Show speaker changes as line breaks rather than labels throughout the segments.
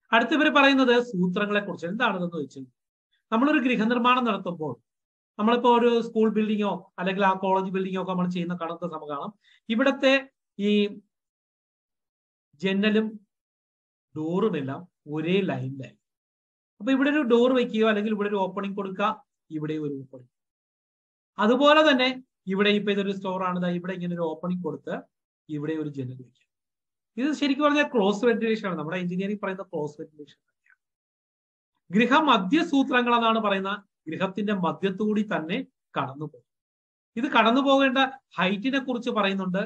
അടുത്ത ഇവർ പറയുന്നത് സൂത്രങ്ങളെ കുറിച്ച് എന്താണെന്ന് വെച്ചാൽ നമ്മളൊരു ഗൃഹനിർമ്മാണം നടത്തുമ്പോൾ നമ്മളിപ്പോ ഒരു സ്കൂൾ ബിൽഡിങ്ങോ അല്ലെങ്കിൽ ആ കോളേജ് ബിൽഡിങ്ങോ ഒക്കെ നമ്മൾ ചെയ്യുന്ന കാണുന്ന സമയം കാണാം ഇവിടത്തെ ഈ ജനലും ഡോറും എല്ലാം ഒരേ ലൈനിലായി അപ്പൊ ഇവിടെ ഒരു ഡോർ വെക്കുകയോ അല്ലെങ്കിൽ ഇവിടെ ഒരു ഓപ്പണിംഗ് കൊടുക്കുക ഇവിടെ ഒരു ഓപ്പണിംഗ് അതുപോലെ തന്നെ ഇവിടെ ഇപ്പൊ ഇതൊരു സ്റ്റോർ ആണ് ദാ ഇവിടെ ഇങ്ങനെ ഒരു ഓപ്പണിംഗ് കൊടുത്ത് ഇവിടെ ഒരു ജനൽ വെക്കുക ഇത് ശരിക്കും പറഞ്ഞാൽ ക്ലോസ് വെന്റിലേഷൻ ആണ് നമ്മുടെ എഞ്ചിനീയറിംഗ് പറയുന്ന ക്ലോസ് വെന്റിലേഷൻ തന്നെയാണ് ഗൃഹ മധ്യസൂത്രങ്ങൾ എന്നാണ് പറയുന്ന ഗൃഹത്തിന്റെ മധ്യത്തുകൂടി തന്നെ കടന്നു പോകും ഇത് കടന്നു പോകേണ്ട ഹൈറ്റിനെ കുറിച്ച് പറയുന്നുണ്ട്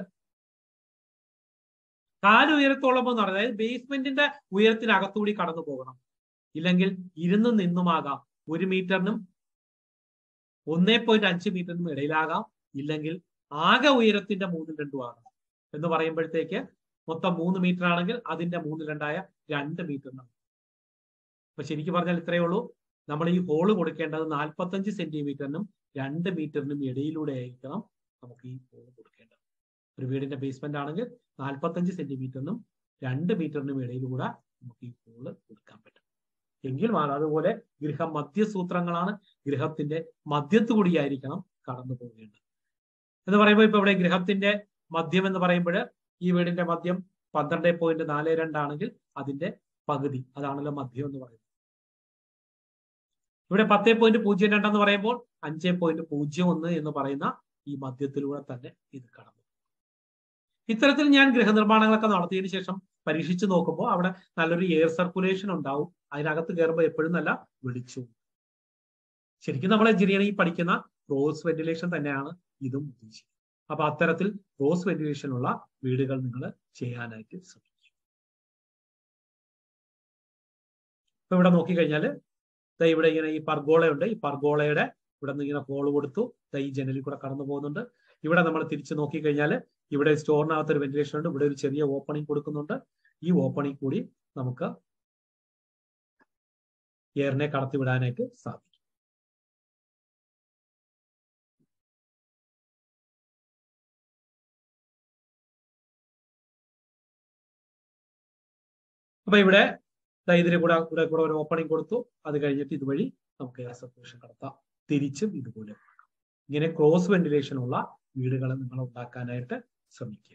കാല് ഉയരത്തോളം എന്ന് പറഞ്ഞാൽ അതായത് ബേസ്മെന്റിന്റെ ഉയരത്തിനകത്തുകൂടി കടന്നു പോകണം ഇല്ലെങ്കിൽ ഇരുന്നും നിന്നുമാകാം ഒരു മീറ്ററിനും ഒന്നേ പോയിന്റ് അഞ്ച് മീറ്ററിനും ഇടയിലാകാം ഇല്ലെങ്കിൽ ആകെ ഉയരത്തിന്റെ മൂന്നിൽ രണ്ടും ആകാം എന്ന് പറയുമ്പോഴത്തേക്ക് മൊത്തം മൂന്ന് മീറ്റർ ആണെങ്കിൽ അതിന്റെ മൂന്നിൽ രണ്ടായ രണ്ട് മീറ്ററിനാണ് അപ്പൊ ശരിക്കും പറഞ്ഞാൽ ഇത്രയേ ഉള്ളൂ നമ്മൾ ഈ ഹോള് കൊടുക്കേണ്ടത് നാൽപ്പത്തഞ്ച് സെന്റിമീറ്ററിനും രണ്ട് മീറ്ററിനും ഇടയിലൂടെ ആയിരിക്കണം നമുക്ക് ഈ ഹോള് കൊടുക്കേണ്ടത് ഒരു വീടിന്റെ ബേസ്മെന്റ് ആണെങ്കിൽ നാൽപ്പത്തഞ്ച് സെന്റിമീറ്ററിനും രണ്ട് മീറ്ററിനും ഇടയിലൂടെ നമുക്ക് ഈ ഹോള് കൊടുക്കാൻ പറ്റും എങ്കിൽ മാറും അതുപോലെ ഗൃഹ മധ്യസൂത്രങ്ങളാണ് ഗൃഹത്തിന്റെ മധ്യത്തു കൂടിയായിരിക്കണം കടന്നു പോകേണ്ടത് എന്ന് പറയുമ്പോൾ ഇപ്പൊ ഇവിടെ ഗൃഹത്തിന്റെ മദ്യം എന്ന് പറയുമ്പോൾ ഈ വീടിന്റെ മദ്യം പന്ത്രണ്ട് പോയിന്റ് നാല് രണ്ടാണെങ്കിൽ അതിന്റെ പകുതി അതാണല്ലോ മദ്യം എന്ന് പറയുന്നത് ഇവിടെ പത്തേ പോയിന്റ് പൂജ്യം രണ്ടെന്ന് പറയുമ്പോൾ അഞ്ചേ പോയിന്റ് പൂജ്യം ഒന്ന് എന്ന് പറയുന്ന ഈ മദ്യത്തിലൂടെ തന്നെ ഇത് കടന്നു ഇത്തരത്തിൽ ഞാൻ ഗൃഹനിർമ്മാണങ്ങളൊക്കെ നടത്തിയതിനു ശേഷം പരീക്ഷിച്ച് നോക്കുമ്പോൾ അവിടെ നല്ലൊരു എയർ സർക്കുലേഷൻ ഉണ്ടാവും അതിനകത്ത് കയറുമ്പോൾ എപ്പോഴും നല്ല വെളിച്ചവും ശരിക്കും നമ്മൾ എഞ്ചിനീയറിംഗ് പഠിക്കുന്ന ക്രോസ് വെന്റിലേഷൻ തന്നെയാണ് ഇതും ഉദ്ദേശിക്കുന്നത് അപ്പൊ അത്തരത്തിൽ ക്രോസ് വെന്റിലേഷൻ ഉള്ള വീടുകൾ നിങ്ങൾ ചെയ്യാനായിട്ട് ശ്രമിക്കും ഇപ്പൊ ഇവിടെ നോക്കിക്കഴിഞ്ഞാല് ദാ ഇവിടെ ഇങ്ങനെ ഈ പർഗോളയുണ്ട് ഈ പർഗോളയുടെ ഇവിടെ നിന്ന് ഇങ്ങനെ ഹോൾ കൊടുത്തു ദാ ഈ ജനലിൽ കൂടെ കടന്നു പോകുന്നുണ്ട് ഇവിടെ നമ്മൾ തിരിച്ച് നോക്കിക്കഴിഞ്ഞാൽ ഇവിടെ സ്റ്റോറിനകത്ത് ഒരു വെന്റിലേഷൻ ഉണ്ട് ഇവിടെ ഒരു ചെറിയ ഓപ്പണിംഗ് കൊടുക്കുന്നുണ്ട് ഈ ഓപ്പണിംഗ് കൂടി നമുക്ക് എയറിനെ കടത്തിവിടാനായിട്ട് സാധിക്കും അപ്പൊ ഇവിടെ ദാ ഇതിന് കൂടെ ഇവിടെ കൂടെ ഒരു ഓപ്പണിംഗ് കൊടുത്തു അത് കഴിഞ്ഞിട്ട് ഇതുവഴി നമുക്ക് എയർ സർക്കുലേഷൻ കടത്താം തിരിച്ചും ഇതുപോലെ ഇങ്ങനെ ക്രോസ് വെന്റിലേഷൻ ഉള്ള വീടുകൾ നിങ്ങൾ ഉണ്ടാക്കാനായിട്ട് ശ്രമിക്കുക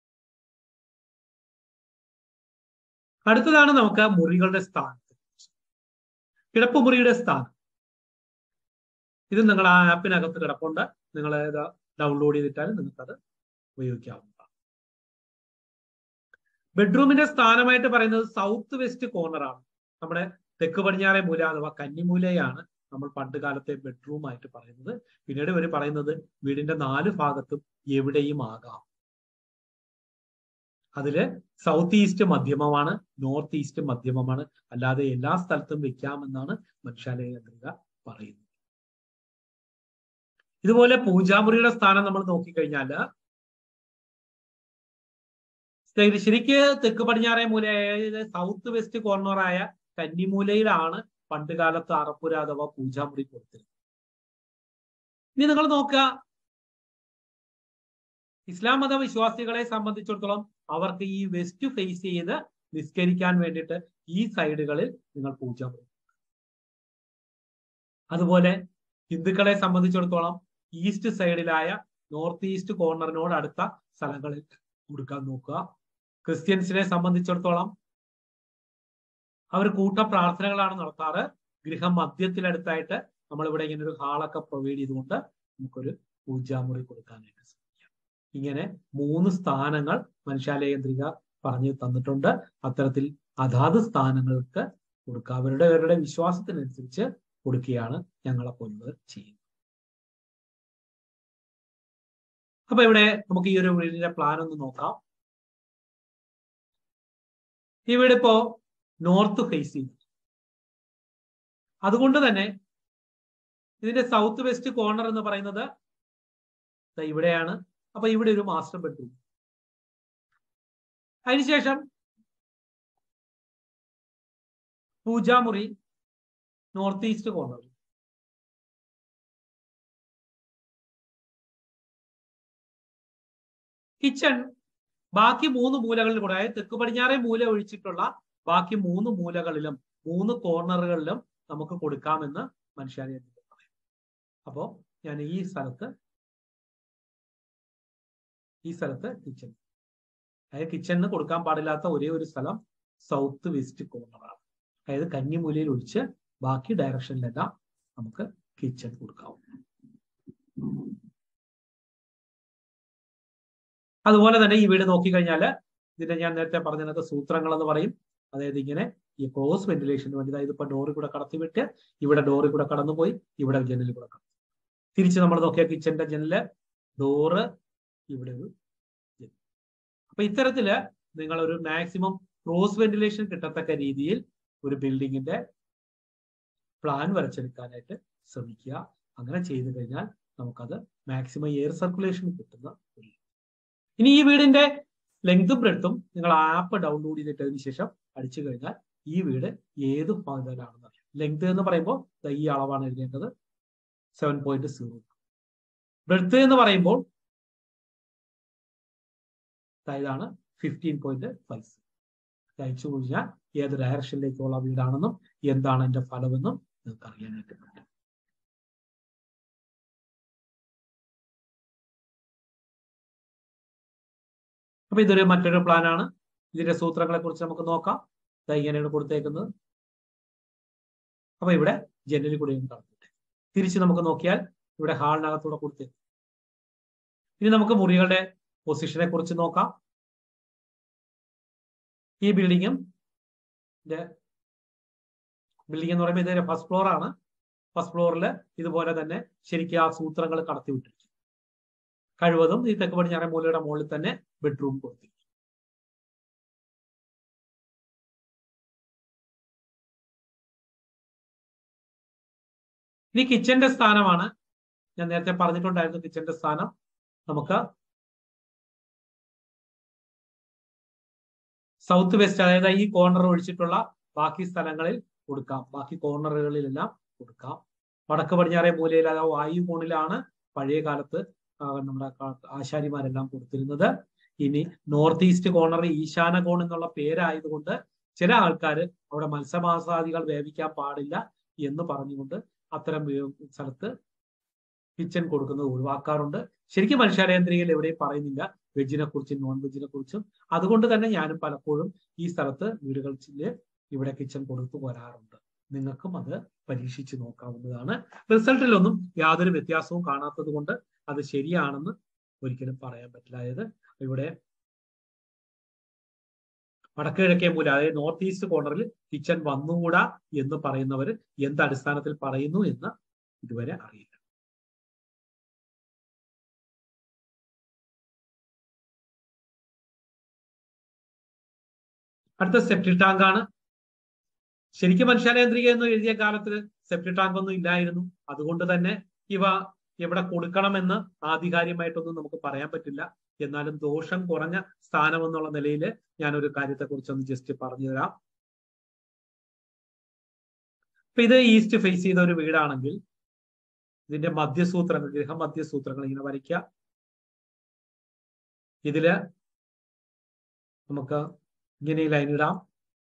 അടുത്തതാണ് നമുക്ക് മുറികളുടെ സ്ഥാനം കിടപ്പുമുറിയുടെ സ്ഥാനം ഇത് നിങ്ങൾ ആ ആപ്പിനകത്ത് കിടപ്പുണ്ട് നിങ്ങൾ ഇത് ഡൗൺലോഡ് ചെയ്തിട്ടാൽ നിങ്ങൾക്കത് ഉപയോഗിക്കാവുന്നതാണ് ബെഡ്റൂമിന്റെ സ്ഥാനമായിട്ട് പറയുന്നത് സൗത്ത് വെസ്റ്റ് കോർണർ ആണ് നമ്മുടെ തെക്ക് പടിഞ്ഞാറെ മൂല അഥവാ കന്നിമൂലയാണ് നമ്മൾ പണ്ട് കാലത്തെ ബെഡ്റൂം ആയിട്ട് പറയുന്നത് പിന്നീട് ഇവർ പറയുന്നത് വീടിന്റെ നാല് ഭാഗത്തും എവിടെയും ആകാം അതില് സൗത്ത് ഈസ്റ്റ് മധ്യമമാണ് നോർത്ത് ഈസ്റ്റ് മധ്യമമാണ് അല്ലാതെ എല്ലാ സ്ഥലത്തും വെക്കാമെന്നാണ് മനുഷ്യാലയ യന്ത്രിക പറയുന്നത് ഇതുപോലെ പൂജാമുറിയുടെ സ്ഥാനം നമ്മൾ നോക്കിക്കഴിഞ്ഞാല് ശരിക്ക് തെക്ക് പടിഞ്ഞാറേ മൂല സൗത്ത് വെസ്റ്റ് കോർണറായ കന്നിമൂലയിലാണ് പണ്ട് കാലത്ത് അറപ്പുര അഥവാ പൂജാമുറി കൊടുത്തിരുന്നത് ഇനി നിങ്ങൾ നോക്കുക ഇസ്ലാം മത വിശ്വാസികളെ സംബന്ധിച്ചിടത്തോളം അവർക്ക് ഈ വെസ്റ്റ് ഫേസ് ചെയ്ത് നിസ്കരിക്കാൻ വേണ്ടിയിട്ട് ഈ സൈഡുകളിൽ നിങ്ങൾ പൂജാമുറി അതുപോലെ ഹിന്ദുക്കളെ സംബന്ധിച്ചിടത്തോളം ഈസ്റ്റ് സൈഡിലായ നോർത്ത് ഈസ്റ്റ് കോർണറിനോട് അടുത്ത സ്ഥലങ്ങളിൽ കൊടുക്കാൻ നോക്കുക ക്രിസ്ത്യൻസിനെ സംബന്ധിച്ചിടത്തോളം അവർ കൂട്ട പ്രാർത്ഥനകളാണ് നടത്താറ് ഗൃഹം മധ്യത്തിനടുത്തായിട്ട് നമ്മളിവിടെ ഇങ്ങനെ ഒരു ഹാളൊക്കെ പ്രൊവൈഡ് ചെയ്തുകൊണ്ട് നമുക്കൊരു പൂജാമുറി കൊടുക്കാനായിട്ട് ശ്രമിക്കാം ഇങ്ങനെ മൂന്ന് സ്ഥാനങ്ങൾ മനുഷ്യാലയന്ത്രിക പറഞ്ഞു തന്നിട്ടുണ്ട് അത്തരത്തിൽ അതാത് സ്ഥാനങ്ങൾക്ക് കൊടുക്കുക അവരുടെ അവരുടെ വിശ്വാസത്തിനനുസരിച്ച് കൊടുക്കുകയാണ് ഞങ്ങളെ പോലുള്ളവർ ചെയ്യുന്നത് അപ്പൊ ഇവിടെ നമുക്ക് ഈ ഒരു വീടിന്റെ പ്ലാൻ ഒന്ന് നോക്കാം ഈ വീട് ഇപ്പോ നോർത്ത് ഫേസ് ചെയ്തു അതുകൊണ്ട് തന്നെ ഇതിന്റെ സൗത്ത് വെസ്റ്റ് കോർണർ എന്ന് പറയുന്നത് ഇവിടെയാണ് അപ്പൊ ഇവിടെ ഒരു മാസ്റ്റർ ബെഡ്റൂം അതിനുശേഷം പൂജാമുറി നോർത്ത് ഈസ്റ്റ് കോർണർ കിച്ചൺ ബാക്കി മൂന്ന് മൂലകളിൽ കൂടെ അതായത് തെക്ക് പടിഞ്ഞാറേ മൂല ഒഴിച്ചിട്ടുള്ള ബാക്കി മൂന്ന് മൂലകളിലും മൂന്ന് കോർണറുകളിലും നമുക്ക് കൊടുക്കാമെന്ന് മനുഷ്യാലയം പറയും അപ്പോ ഞാൻ ഈ സ്ഥലത്ത് ഈ സ്ഥലത്ത് കിച്ചൺ അതായത് കിച്ചണിന് കൊടുക്കാൻ പാടില്ലാത്ത ഒരേ ഒരു സ്ഥലം സൗത്ത് വെസ്റ്റ് കോർണറാണ് അതായത് കന്നിമൂലയിൽ ഒഴിച്ച് ബാക്കി ഡയറക്ഷനിലെല്ലാം നമുക്ക് കിച്ചൺ കൊടുക്കാവും അതുപോലെ തന്നെ ഈ വീട് നോക്കിക്കഴിഞ്ഞാൽ ഇതിന്റെ ഞാൻ നേരത്തെ പറഞ്ഞതിനകത്ത് സൂത്രങ്ങൾ എന്ന് പറയും അതായത് ഇങ്ങനെ ഈ ക്രോസ് വെന്റിലേഷന് വേണ്ടി അതായത് ഇപ്പൊ ഡോറിൽ കൂടെ കടത്തിവിട്ട് ഇവിടെ ഡോറിൽ കൂടെ കടന്നുപോയി ഇവിടെ ജനലിൽ കൂടെ കടന്നു തിരിച്ച് നമ്മൾ നോക്കിയ കിച്ചന്റെ ജനല് ഡോറ് ഇവിടെ ഒരു ജനൽ അപ്പൊ ഇത്തരത്തില് നിങ്ങൾ ഒരു മാക്സിമം ക്രോസ് വെന്റിലേഷൻ കിട്ടത്തക്ക രീതിയിൽ ഒരു ബിൽഡിങ്ങിന്റെ പ്ലാൻ വരച്ചെടുക്കാനായിട്ട് ശ്രമിക്കുക അങ്ങനെ ചെയ്തു കഴിഞ്ഞാൽ നമുക്കത് മാക്സിമം എയർ സർക്കുലേഷൻ കിട്ടുന്ന ഒരു ഇനി ഈ വീടിന്റെ ലെങ്തും ബ്രെഡ്ത്തും നിങ്ങൾ ആപ്പ് ഡൗൺലോഡ് ചെയ്തിട്ടതിന് ശേഷം അടിച്ചു കഴിഞ്ഞാൽ ഈ വീട് ഏത് മോഡലാണെന്ന് അറിയാം ലെങ്ത് എന്ന് പറയുമ്പോൾ ഈ അളവാണ് എഴുതേണ്ടത് സെവൻ പോയിന്റ് സീറോ ബ്രെഡ്ത്ത് എന്ന് പറയുമ്പോൾ ഇതാണ് ഫിഫ്റ്റീൻ പോയിന്റ് ഫൈവ് അയച്ചു കഴിഞ്ഞാൽ ഏത് ഡയറക്ഷനിലേക്കുള്ള വീടാണെന്നും എന്താണ് എന്റെ ഫലമെന്നും നിങ്ങൾക്ക് അറിയാനായിട്ട് പറ്റും അപ്പൊ ഇതൊരു മറ്റൊരു പ്ലാനാണ് ഇതിന്റെ സൂത്രങ്ങളെ കുറിച്ച് നമുക്ക് നോക്കാം ഇങ്ങനെയാണ് കൊടുത്തേക്കുന്നത് അപ്പൊ ഇവിടെ ജനലിൽ കൂടെ കടന്നിട്ട് തിരിച്ച് നമുക്ക് നോക്കിയാൽ ഇവിടെ ഹാളിനകത്തൂടെ കൊടുത്തേ ഇനി നമുക്ക് മുറികളുടെ പൊസിഷനെ കുറിച്ച് നോക്കാം ഈ ബിൽഡിങ്ങും ബിൽഡിംഗ് എന്ന് പറയുമ്പോൾ ഇതിന്റെ ഫസ്റ്റ് ഫ്ലോർ ആണ് ഫസ്റ്റ് ഫ്ലോറിൽ ഇതുപോലെ തന്നെ ശരിക്കും ആ സൂത്രങ്ങൾ കടത്തി വിട്ടിരിക്കും കഴിവതും ഈ തെക്ക് പടിഞ്ഞാറേ മൂലയുടെ മുകളിൽ തന്നെ ബെഡ്റൂം കൊടുത്തിരിക്കും ഇനി കിച്ചന്റെ സ്ഥാനമാണ് ഞാൻ നേരത്തെ പറഞ്ഞിട്ടുണ്ടായിരുന്നു കിച്ചന്റെ സ്ഥാനം നമുക്ക് സൗത്ത് വെസ്റ്റ് അതായത് ഈ കോർണർ ഒഴിച്ചിട്ടുള്ള ബാക്കി സ്ഥലങ്ങളിൽ കൊടുക്കാം ബാക്കി കോർണറുകളിലെല്ലാം കൊടുക്കാം വടക്ക് പടിഞ്ഞാറേ മൂലയിൽ അതായത് വായു കോണിലാണ് പഴയ കാലത്ത് നമ്മുടെ ആശാരിമാരെല്ലാം കൊടുത്തിരുന്നത് ഇനി നോർത്ത് ഈസ്റ്റ് കോർണർ ഈശാന കോൺ എന്നുള്ള പേരായതുകൊണ്ട് ചില ആൾക്കാർ അവിടെ മത്സ്യമാസാദികൾ വേവിക്കാൻ പാടില്ല എന്ന് പറഞ്ഞുകൊണ്ട് അത്തരം സ്ഥലത്ത് കിച്ചൺ കൊടുക്കുന്നത് ഒഴിവാക്കാറുണ്ട് ശരിക്കും മനുഷ്യാലയന്ത്രികൾ എവിടെയും പറയുന്നില്ല വെജിനെ കുറിച്ചും നോൺ വെജിനെ കുറിച്ചും അതുകൊണ്ട് തന്നെ ഞാനും പലപ്പോഴും ഈ സ്ഥലത്ത് വീടുകളിൽ ഇവിടെ കിച്ചൺ കൊടുത്തു പോരാറുണ്ട് നിങ്ങൾക്കും അത് പരീക്ഷിച്ച് നോക്കാവുന്നതാണ് റിസൾട്ടിലൊന്നും യാതൊരു വ്യത്യാസവും കാണാത്തത് കൊണ്ട് അത് ശരിയാണെന്ന് ഒരിക്കലും പറയാൻ പറ്റില്ല അതായത് ഇവിടെ വടക്ക് കിഴക്കേ മൂല അതായത് നോർത്ത് ഈസ്റ്റ് കോർണറിൽ കിച്ചൺ വന്നുകൂടാ എന്ന് പറയുന്നവർ എന്ത് അടിസ്ഥാനത്തിൽ പറയുന്നു എന്ന് ഇതുവരെ അറിയില്ല അടുത്ത സെപ്റ്റി ടാങ്ക് ആണ് ശരിക്കും മനുഷ്യാലയന്ത്രിക എന്ന് എഴുതിയ കാലത്ത് സെപ്റ്റി ടാങ്ക് ഒന്നും ഇല്ലായിരുന്നു അതുകൊണ്ട് തന്നെ ഇവ എവിടെ കൊടുക്കണമെന്ന് ആധികാരികമായിട്ടൊന്നും നമുക്ക് പറയാൻ പറ്റില്ല എന്നാലും ദോഷം കുറഞ്ഞ സ്ഥാനം എന്നുള്ള നിലയിൽ ഞാൻ ഒരു കാര്യത്തെക്കുറിച്ച് ഒന്ന് ജസ്റ്റ് പറഞ്ഞു തരാം അപ്പൊ ഇത് ഈസ്റ്റ് ഫേസ് ചെയ്ത ഒരു വീടാണെങ്കിൽ ഇതിന്റെ മധ്യസൂത്രങ്ങൾ ഗൃഹമധ്യസൂത്രങ്ങൾ ഇങ്ങനെ വരയ്ക്കുക ഇതില് നമുക്ക് ഇങ്ങനെ ഈ ലൈൻ ഇടാം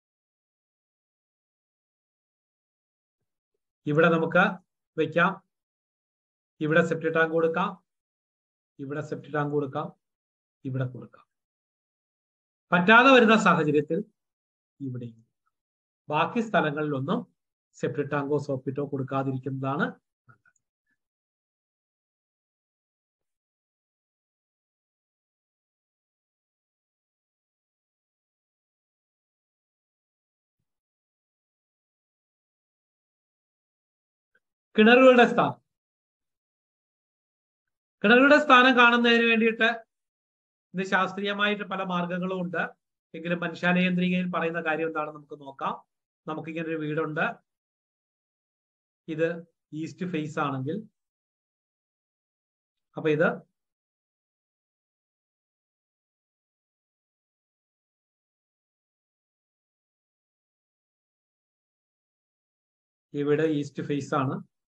ഇവിടെ നമുക്ക് വെക്കാം ഇവിടെ സെപ്റ്റി ടാങ്ക് കൊടുക്കാം ഇവിടെ സെപ്റ്റി ടാങ്ക് കൊടുക്കാം ഇവിടെ കൊടുക്കാം പറ്റാതെ വരുന്ന സാഹചര്യത്തിൽ ഇവിടെയും ബാക്കി സ്ഥലങ്ങളിലൊന്നും സെപ്റ്റി ടാങ്കോ സോപ്പിറ്റോ കൊടുക്കാതിരിക്കുന്നതാണ് കിണറുകളുടെ സ്ഥാനം കിണറുകളുടെ സ്ഥാനം കാണുന്നതിന് വേണ്ടിയിട്ട് ഇത് ശാസ്ത്രീയമായിട്ട് പല മാർഗങ്ങളും ഉണ്ട് എങ്കിലും മനുഷ്യാലയന്ത്രികയിൽ പറയുന്ന കാര്യം എന്താണെന്ന് നമുക്ക് നോക്കാം നമുക്കിങ്ങനെ ഒരു വീടുണ്ട് ഇത് ഈസ്റ്റ് ഫേസ് ആണെങ്കിൽ അപ്പൊ ഇത് ഇവിടെ ഈസ്റ്റ് ഫേസ് ആണ്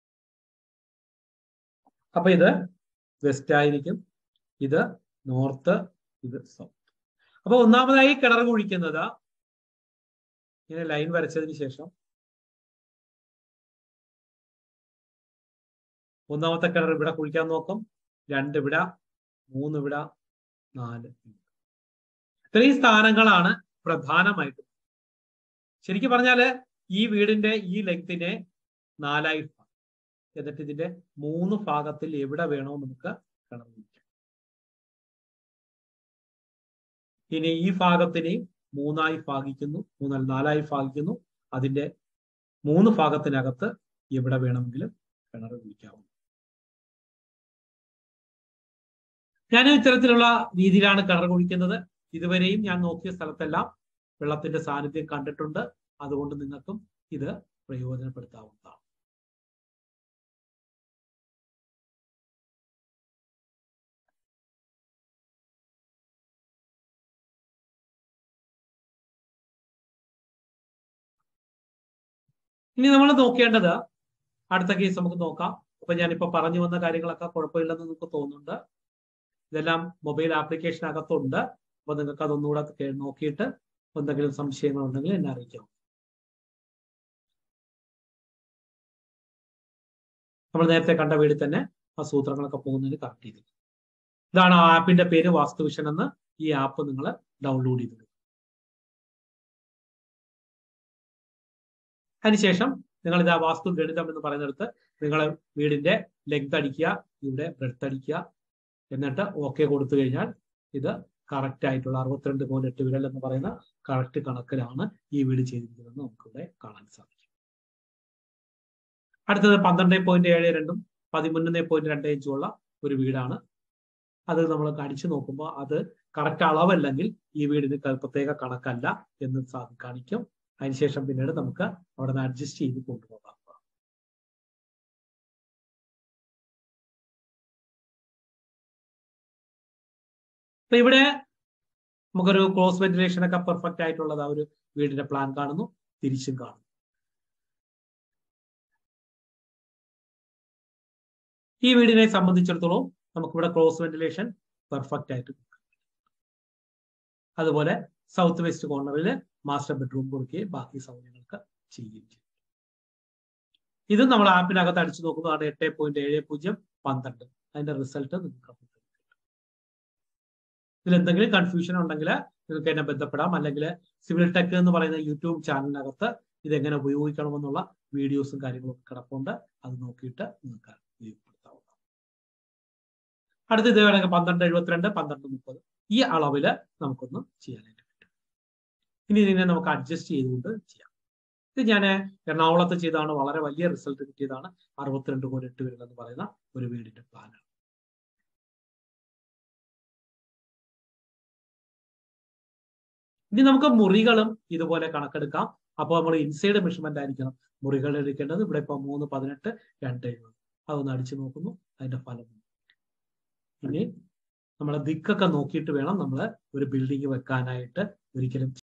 അപ്പൊ ഇത് വെസ്റ്റ് ആയിരിക്കും ഇത് നോർത്ത് ഇത് സൗത്ത് അപ്പൊ ഒന്നാമതായി കിണർ കുഴിക്കുന്നത് ഇങ്ങനെ ലൈൻ വരച്ചതിന് ശേഷം ഒന്നാമത്തെ കിണർ ഇവിടെ കുഴിക്കാൻ നോക്കും രണ്ട് ഇവിടെ മൂന്ന് ഇവിടെ നാല് ഇത്രയും സ്ഥാനങ്ങളാണ് പ്രധാനമായിട്ടും ശരിക്കും പറഞ്ഞാല് ഈ വീടിന്റെ ഈ ലെങ്തിനെ നാലായി ഭാഗം. എന്നിട്ട് ഇതിന്റെ മൂന്ന് ഭാഗത്തിൽ എവിടെ വേണോ നമുക്ക് കിണർ കുഴിക്കാം ഇനി ഈ ഭാഗത്തിനെയും മൂന്നായി ഭാഗിക്കുന്നു മൂന്നല്ല നാലായി ഭാഗിക്കുന്നു അതിന്റെ മൂന്ന് ഭാഗത്തിനകത്ത് എവിടെ വേണമെങ്കിലും കിണർ കുഴിക്കാവുന്നു ഞാൻ ഇത്തരത്തിലുള്ള രീതിയിലാണ് കിണർ കുഴിക്കുന്നത് ഇതുവരെയും ഞാൻ നോക്കിയ സ്ഥലത്തെല്ലാം വെള്ളത്തിന്റെ സാന്നിധ്യം കണ്ടിട്ടുണ്ട് അതുകൊണ്ട് നിങ്ങൾക്കും ഇത് പ്രയോജനപ്പെടുത്താവുന്നതാണ് ഇനി നമ്മൾ നോക്കേണ്ടത് അടുത്ത കേസ് നമുക്ക് നോക്കാം അപ്പൊ ഞാനിപ്പോ പറഞ്ഞു വന്ന കാര്യങ്ങളൊക്കെ കുഴപ്പമില്ലെന്ന് നിങ്ങൾക്ക് തോന്നുന്നുണ്ട് ഇതെല്ലാം മൊബൈൽ ആപ്ലിക്കേഷൻ അകത്തുണ്ട് അപ്പൊ നിങ്ങൾക്ക് അതൊന്നുകൂടെ കേ- നോക്കിയിട്ട് എന്തെങ്കിലും സംശയങ്ങൾ ഉണ്ടെങ്കിൽ എന്നെ അറിയിക്കാം നമ്മൾ നേരത്തെ കണ്ട വീടിൽ തന്നെ ആ സൂത്രങ്ങളൊക്കെ പോകുന്നതിന് കറക്റ്റ് ചെയ്തു ഇതാണ് ആ ആപ്പിന്റെ പേര് വാസ്തുവിഷൻ എന്ന് ഈ ആപ്പ് നിങ്ങൾ ഡൗൺലോഡ് ചെയ്തു അതിനുശേഷം നിങ്ങൾ ഇത് ആ വാസ്തു ഗണിതം എന്ന് പറയുന്നിടത്ത് നിങ്ങൾ വീടിന്റെ ലെങ്ത് അടിക്കുക ഇവിടെ ബ്രെഡ്ത്ത് അടിക്കുക എന്നിട്ട് ഓക്കെ കൊടുത്തു കഴിഞ്ഞാൽ ഇത് കറക്റ്റ് ആയിട്ടുള്ള അറുപത്തിരണ്ട് പോയിന്റ് എട്ട് വിരൽ എന്ന് പറയുന്ന കറക്റ്റ് കണക്കിലാണ് ഈ വീട് ചെയ്തിരിക്കുന്നത് നമുക്കിവിടെ കാണാൻ സാധിക്കും അടുത്തത് പന്ത്രണ്ട് പോയിന്റ് ഏഴ് രണ്ടും പതിമൂന്ന് പോയിന്റ് രണ്ട് അഞ്ചും ഉള്ള ഒരു വീടാണ് അത് നമ്മൾ അടിച്ചു നോക്കുമ്പോൾ അത് കറക്റ്റ് അളവല്ലെങ്കിൽ ഈ വീടിന് ക- പ്രത്യേക കണക്കല്ല എന്ന് സാ- കാണിക്കും അതിനുശേഷം പിന്നീട് നമുക്ക് അവിടെ നിന്ന് അഡ്ജസ്റ്റ് ചെയ്ത് കൊണ്ടുപോകാം അപ്പൊ ഇവിടെ നമുക്കൊരു ക്ലോസ് വെന്റിലേഷൻ ഒക്കെ പെർഫെക്റ്റ് ആയിട്ടുള്ളത് ആ ഒരു വീടിന്റെ പ്ലാൻ കാണുന്നു തിരിച്ചും കാണുന്നു ഈ വീടിനെ സംബന്ധിച്ചിടത്തോളം നമുക്കിവിടെ ക്ലോസ് വെന്റിലേഷൻ പെർഫെക്റ്റ് ആയിട്ട് കിട്ടും. അതുപോലെ സൗത്ത് വെസ്റ്റ് കോർണറിൽ മാസ്റ്റർ ബെഡ്റൂം കൊടുക്കുകയും ബാക്കി സൗകര്യങ്ങൾക്ക് ചെയ്യുകയും ചെയ്യും ഇത് നമ്മൾ ആപ്പിനകത്ത് അടിച്ചു നോക്കുന്നതാണ് എട്ട് പോയിന്റ് ഏഴ് പൂജ്യം പന്ത്രണ്ട് അതിന്റെ റിസൾട്ട് നിങ്ങൾക്ക് കിട്ടും. ഇതിൽ എന്തെങ്കിലും കൺഫ്യൂഷൻ ഉണ്ടെങ്കിൽ നിങ്ങൾക്ക് എന്നെ ബന്ധപ്പെടാം അല്ലെങ്കിൽ സിവിൽ ടെക് എന്ന് പറയുന്ന യൂട്യൂബ് ചാനലിനകത്ത് ഇതെങ്ങനെ ഉപയോഗിക്കണമെന്നുള്ള വീഡിയോസും കാര്യങ്ങളും ഒക്കെ കിടപ്പുണ്ട് അത് നോക്കിയിട്ട് നിങ്ങൾക്ക് ഉപയോഗപ്പെടുത്താവുന്നതാണ് അടുത്ത ഇത് വേണമെങ്കിൽ പന്ത്രണ്ട് എഴുപത്തിരണ്ട് പന്ത്രണ്ട് മുപ്പത് ഈ അളവില് നമുക്കൊന്ന് ചെയ്യാനായിട്ട് പറ്റും ഇനി ഇതിനെ നമുക്ക് അഡ്ജസ്റ്റ് ചെയ്തുകൊണ്ട് ചെയ്യാം ഇത് ഞാൻ എറണാകുളത്ത് ചെയ്താണ് വളരെ വലിയ റിസൾട്ട് കിട്ടിയതാണ് അറുപത്തിരണ്ട് പോയിന്റ് എട്ട് വരുന്നത് എന്ന് പറയുന്ന ഒരു വീടിന്റെ പ്ലാനാണ് ഇനി നമുക്ക് മുറികളും ഇതുപോലെ കണക്കെടുക്കാം അപ്പോൾ നമ്മൾ ഇൻസൈഡ് മെഷർമെന്റ് ആയിരിക്കണം മുറികൾ എടുക്കേണ്ടത് ഇവിടെ ഇപ്പൊ മൂന്ന് പതിനെട്ട് രണ്ട് എഴുപത് അതൊന്ന് അടിച്ചു നോക്കുന്നു അതിന്റെ ഫലം ഇനി നമ്മളെ ദിക്കൊക്കെ നോക്കിയിട്ട് വേണം നമ്മൾ ഒരു ബിൽഡിംഗ് വെക്കാനായിട്ട് ഒരിക്കലും